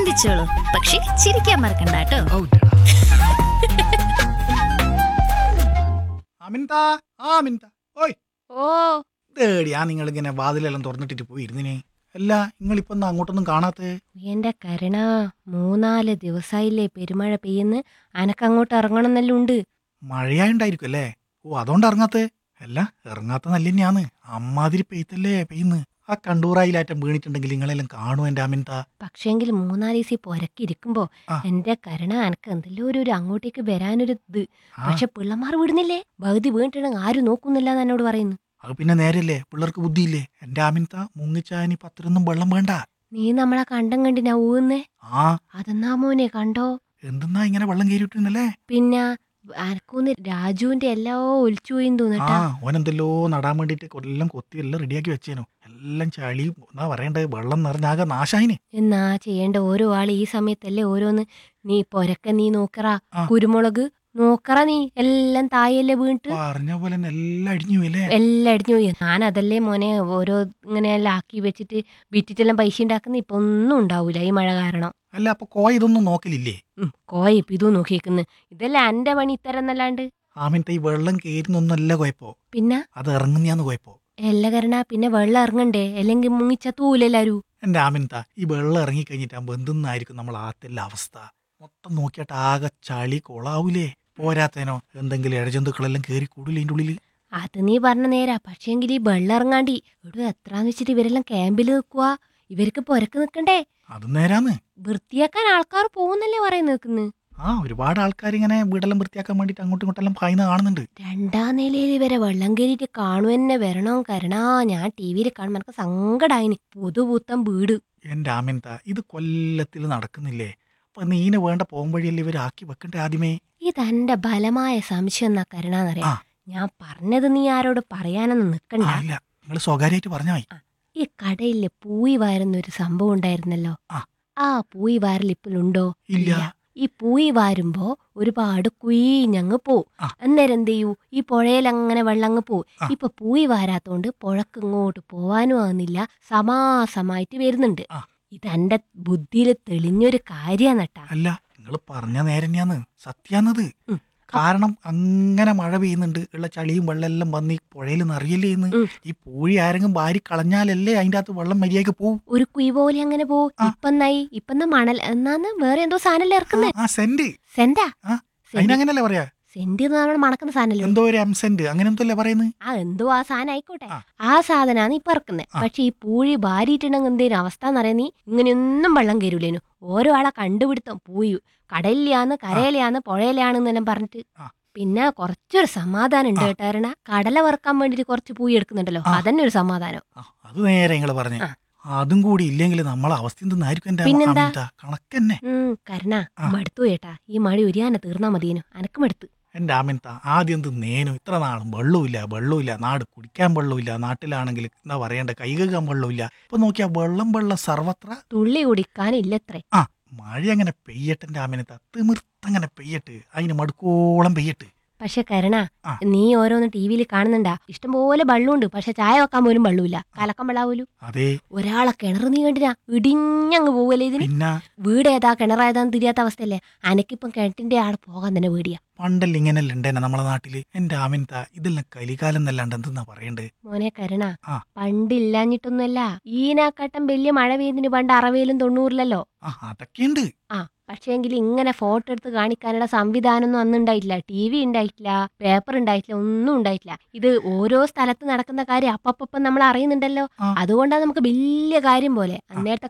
ചിന്തിച്ചോളൂ പക്ഷെ ചിരിക്കാൻ മറക്കണ്ട കേട്ടോ അമിൻത ആ അമിൻത ഓയ് ഓ ഇതേടിയാ നിങ്ങൾ ഇങ്ങനെ വാതിലെല്ലാം തുറന്നിട്ടിട്ട് പോയി ഇരുന്നിനെ അല്ല നിങ്ങളിപ്പോ എന്താ അങ്ങോട്ടൊന്നും കാണാത്തേ എന്റെ കരുണ മൂന്നാല് ദിവസായില്ലേ പെരുമഴ പെയ്യുന്ന് അനക്കങ്ങോട്ട് ഇറങ്ങണമെന്നെല്ലാം ഉണ്ട് മഴയായുണ്ടായിരിക്കും അല്ലേ ഓ അതുകൊണ്ട് ഇറങ്ങാത്തേ അല്ല ഇറങ്ങാത്ത നല്ല തന്നെയാന്ന് അമ്മാതിരി പെയ്ത്തല്ലേ പെയ്യുന്ന് ആ കണ്ടൂറായിലാറ്റം വീണിട്ടുണ്ടെങ്കിൽ നിങ്ങളെല്ലാം കാണും എന്റെ അമിൻത പക്ഷേങ്കിൽ മൂന്നാല് ദിവസം പൊരക്കിരിക്കുമ്പോ ആ. എന്റെ കരുണ അനക്ക് എന്തെല്ലോ ഒരു ഒരു അങ്ങോട്ടേക്ക് വരാനൊരു ഇത് ആ പക്ഷെ പിള്ളമാർ വിടുന്നില്ലേ പകുതി വീണിട്ടുണ്ടെങ്കിൽ ആരും നോക്കുന്നില്ല എന്ന് എന്നോട് പറയുന്നു അത് പിന്നെ നേരല്ലേ പിള്ളേർക്ക് ബുദ്ധിയില്ലേ എന്റെ അമിൻത മുങ്ങിച്ചാനി പത്തിരൊന്നും വെള്ളം വേണ്ട നീ നമ്മളെ കണ്ടം കണ്ടിനാ ഊന്നേ ആ അതെന്നാ മോനെ കണ്ടോ എന്തെന്നാ ഇങ്ങനെ വെള്ളം കയറിയിട്ടുണ്ടല്ലേ പിന്നെ അനക്കൂന്ന് രാജുവിന്റെ എല്ലാ ഒലിച്ചു പോയി ആ തോന്നട്ടാ ഓനെന്തെല്ലോ നടാൻ വേണ്ടിട്ട് കൊല്ലം കൊത്തി എല്ലാം റെഡിയാക്കി വെച്ചേനു എല്ലാം ചളി എന്നാ പറയണ്ടേ വെള്ളം നിറഞ്ഞാകെ നാശായിന് എന്നാ ചെയ്യേണ്ട ഓരോ ആള് ഈ സമയത്തല്ലേ ഓരോന്ന് നീ പൊരക്ക നീ നോക്കറ ആ. കുരുമുളക് നോക്കറ നീ എല്ലാം തായല്ലേ വീണിട്ട് പറഞ്ഞ പോലെ തന്നെ എല്ലാം അടിഞ്ഞു പോയില്ലേ എല്ലാം അടിഞ്ഞു പോയി ഞാൻ അതല്ലേ മോനെ ഓരോ ഇങ്ങനെ എല്ലാം ആക്കി വെച്ചിട്ട് വിറ്റിട്ടെല്ലാം പൈസ ഉണ്ടാക്കുന്ന ഇപ്പൊ ഒന്നും ഉണ്ടാവൂല ഈ മഴ കാരണം അല്ല അപ്പൊ കോയ ഇതൊന്നും നോക്കലില്ലേ ഉം, കോയ ഇപ്പൊ ഇതും നോക്കിയേക്കുന്നു ഇതെല്ലാം എന്റെ പണി ഇത്തരം എന്നല്ലാണ്ട് ആമിൻത്തെ ഈ വെള്ളം കയറുന്നൊന്നല്ല കുഴപ്പോ പിന്നെ അത് ഇറങ്ങുന്നയാന്ന് കുഴപ്പോ എല്ലാ കരണ പിന്നെ വെള്ളം ഇറങ്ങണ്ടേ അല്ലെങ്കിൽ മുങ്ങിച്ചത്തൂലെല്ലാരും എന്റെ ആമിൻത ഈ വെള്ളം ഇറങ്ങി കഴിഞ്ഞിട്ടാകുമ്പോ എന്തെന്നായിരിക്കും നമ്മൾ ആത്തെല്ലാം അവസ്ഥ മൊത്തം നോക്കിയിട്ട് ആകെ ചളി കൊളാവൂലേ പോരാത്തേനോ എന്തെങ്കിലും ഇഴജന്തുക്കളെല്ലാം കയറി കൂടില്ല ഇതിന്റെ ഉള്ളില് അത് നീ പറഞ്ഞ നേരാ പക്ഷേങ്കിൽ ഈ വെള്ളം ഇറങ്ങാണ്ടി ഇവിടെ എത്രാന്ന് വെച്ചിട്ട് ഇവരെല്ലാം ക്യാമ്പിൽ നിൽക്കുക ഇവർക്ക് പൊരക്ക് നിൽക്കണ്ടേ അത് നേരാന്ന് വൃത്തിയാക്കാൻ ആൾക്കാർ പോകുന്നല്ലേ പറയുന്ന നിൽക്കുന്നു ആ ഒരുപാട് ആൾക്കാർ ഇങ്ങനെ വീടെല്ലാം വൃത്തിയാക്കാൻ വേണ്ടിട്ട് അങ്ങോട്ടും ഇങ്ങോട്ടെല്ലാം പായുന്ന കാണുന്നുണ്ട് രണ്ടാം നിലയിൽ വരെ വെള്ളം കയറിയിട്ട് കാണു തന്നെ വരണോ കരണാ ഞാൻ ടി വിയിൽ കാണുമ്പോൾ എനിക്ക് സങ്കടായിന് പുതുപുത്തൻ വീട് എന്റെ ആമിൻത ഇത് കൊല്ലത്തിൽ നടക്കുന്നില്ലേ അപ്പൊ നീന് വേണ്ട പോകുമ്പഴിയല്ലേ ഇവർ ആക്കി വെക്കണ്ടേ ആദ്യമേ ഇതെന്റെ ബലമായ സംശയം എന്നാ കരുണാന്നറിയാം ആ. ഞാൻ പറഞ്ഞത് നീ ആരോട് പറയാനൊന്നും ആ നിക്കണ്ട ഇല്ല നിങ്ങൾ സ്വകാര്യമായിട്ട് പറഞ്ഞാ മതി ഈ കടയില് പൂയി വാരുന്ന ഒരു സംഭവം ഉണ്ടായിരുന്നല്ലോ ആ. ആ പൂയി വാരൽ ഇപ്പോഴുണ്ടോ ഇല്ല ഈ പൂയി വാരുമ്പോ ഒരുപാട് കുയിഞ്ഞങ്ങ് പോവും ആ. അന്നേരം എന്ത് ചെയ്യൂ ഈ പുഴയിൽ അങ്ങനെ വെള്ളങ്ങ് പോവും ആ. ഇപ്പൊ പൂയി വാരാത്തോണ്ട് പുഴക്ക് ഇങ്ങോട്ട് പോവാനും ആകുന്നില്ല സമാസമായിട്ട് വരുന്നുണ്ട് ആ. ഇതെന്റെ ബുദ്ധിയിൽ തെളിഞ്ഞൊരു കാര്യാന്നട്ടാ അല്ല നിങ്ങൾ പറഞ്ഞ നേരം തന്നെയാന്ന് സത്യാന്നത് ഉം. കാരണം അങ്ങനെ മഴ പെയ്യുന്നുണ്ട് ഉള്ള ചളിയും വെള്ളമെല്ലാം വന്ന് ഈ പുഴയിൽ നിറയല്ലേ ഇന്ന് ഉം. ഈ പൂഴി ആരെങ്കിലും വാരി കളഞ്ഞാലല്ലേ അതിന്റെ അകത്ത് വെള്ളം മര്യാദക്ക് പോവും ഒരു കുയി പോലെ അങ്ങനെ പോവും ആ. ഇപ്പൊ എന്നായി ഇപ്പൊ എന്നാ മണൽ എന്നാന്ന് വേറെ എന്തോ സാധനല്ലേ ഇറക്കുന്നത് ആ സെന്റ് സെന്റാ ആ, സെന്റ് അതിനങ്ങനല്ലേ പറയാ സെന്റ് നമ്മൾ മണക്കുന്ന സാധനല്ലോ എന്തോ ഒരു എം സെന്റ് അങ്ങനെ എന്തോ അല്ലേ പറയുന്നത് ആ എന്തോ ആ സാധനം ആയിക്കോട്ടെ ആ. ആ സാധനാണ് ഇപ്പൊ ഇറക്കുന്നത് ആ. പക്ഷെ ഈ പൂഴി ഭാരിയിട്ടുണ്ടെങ്കിൽ എന്തേലും അവസ്ഥ എന്ന് പറയുന്നീ ഇങ്ങനെയൊന്നും വെള്ളം കയറൂലേനു ഓരോ ആളെ കണ്ടുപിടുത്തം പൂയി കടലിലാന്ന് കരയിലാന്ന് പുഴയിലാണെന്നെല്ലാം പറഞ്ഞിട്ട് ആ. പിന്നെ കുറച്ചൊരു സമാധാനം ഉണ്ട് ആ. കേട്ടാരണ കടല വറുക്കാൻ വേണ്ടിട്ട് കുറച്ച് പൂയി എടുക്കുന്നുണ്ടല്ലോ ആ. അതന്നെ ഒരു സമാധാനം ആ, അത് നേരെ നിങ്ങൾ പറഞ്ഞേ ആ. അതും കൂടി ഇല്ലെങ്കിൽ നമ്മളെ അവസ്ഥ എന്തെന്നായിരിക്കും എന്റെ പിന്നെന്താ? അമിത കണക്കന്നെ ഉം കരുണ ആ. മടുത്തു ചേട്ടാ ഈ മഴ ഉരിയാനെ തീർന്നാ മതിയേനു അനക്ക് മടുത്ത് എന്റെ ആമിൻത ആദ്യം എന്ത് നേനു ഇത്ര നാളും വെള്ളമില്ല വെള്ളമില്ല നാട് കുടിക്കാൻ വെള്ളമില്ല നാട്ടിലാണെങ്കിൽ എന്താ പറയണ്ട കൈ കഴുകാൻ വെള്ളമില്ല ഇപ്പൊ നോക്കിയാ വെള്ളം വെള്ളം സർവത്ര തുള്ളി കുടിക്കാനില്ലത്രേ ആ മഴ അങ്ങനെ പെയ്യട്ടെ എന്റെ ആമിനത്ത തിമിർത്തങ്ങനെ പെയ്യട്ട് അതിന് മടുക്കോളം പെയ്യട്ട് പക്ഷെ കരുണ ആ. നീ ഓരോന്ന് ടി വിയിൽ കാണുന്നുണ്ടാ ഇഷ്ടംപോലെ വെള്ളമുണ്ട് പക്ഷെ ചായ വെക്കാൻ പോലും വെള്ളമില്ല കലക്കം വെള്ളാവൂലു അതെ ഒരാളെ കിണർ നീ കണ്ടിനാ ഇടിഞ്ഞങ്ങ് പോവല്ലേ ഇതിന് പിന്നെ വീട് ഏതാ കിണറേതാന്ന് തിരിയാത്ത അവസ്ഥയല്ലേ അനക്കിപ്പം കിണറ്റിന്റെ ആടെ പോകാൻ തന്നെ പേടിയാ പണ്ടല്ല ഇങ്ങനെയല്ല ഉണ്ടേനെ നമ്മളെ നാട്ടില് എന്റെ ആമിനത്ത ഇതെല്ലാം കലികാലം എന്നല്ലാണ്ട് എന്തെന്നാ പറയണ്ടേ മോനെ കരുണ ആ. പണ്ടില്ലാഞ്ഞിട്ടൊന്നുമല്ല ഈനാക്കാട്ടം വലിയ മഴ പെയ്യുന്നതിന് പണ്ട് അറവയിലും തൊണ്ണൂറിലല്ലോ ആ അതൊക്കെയുണ്ട് ആ പക്ഷേങ്കിൽ ഇങ്ങനെ ഫോട്ടോ എടുത്ത് കാണിക്കാനുള്ള സംവിധാനമൊന്നും അന്ന് ഉണ്ടായിട്ടില്ല ടി വി ഉണ്ടായിട്ടില്ല പേപ്പർ ഉണ്ടായിട്ടില്ല ഒന്നും ഉണ്ടായിട്ടില്ല ഇത് ഓരോ സ്ഥലത്ത് നടക്കുന്ന കാര്യം അപ്പപ്പം നമ്മൾ അറിയുന്നുണ്ടല്ലോ ആ. അതുകൊണ്ടാണ് നമുക്ക് വലിയ കാര്യം പോലെ അന്നേരത്തെ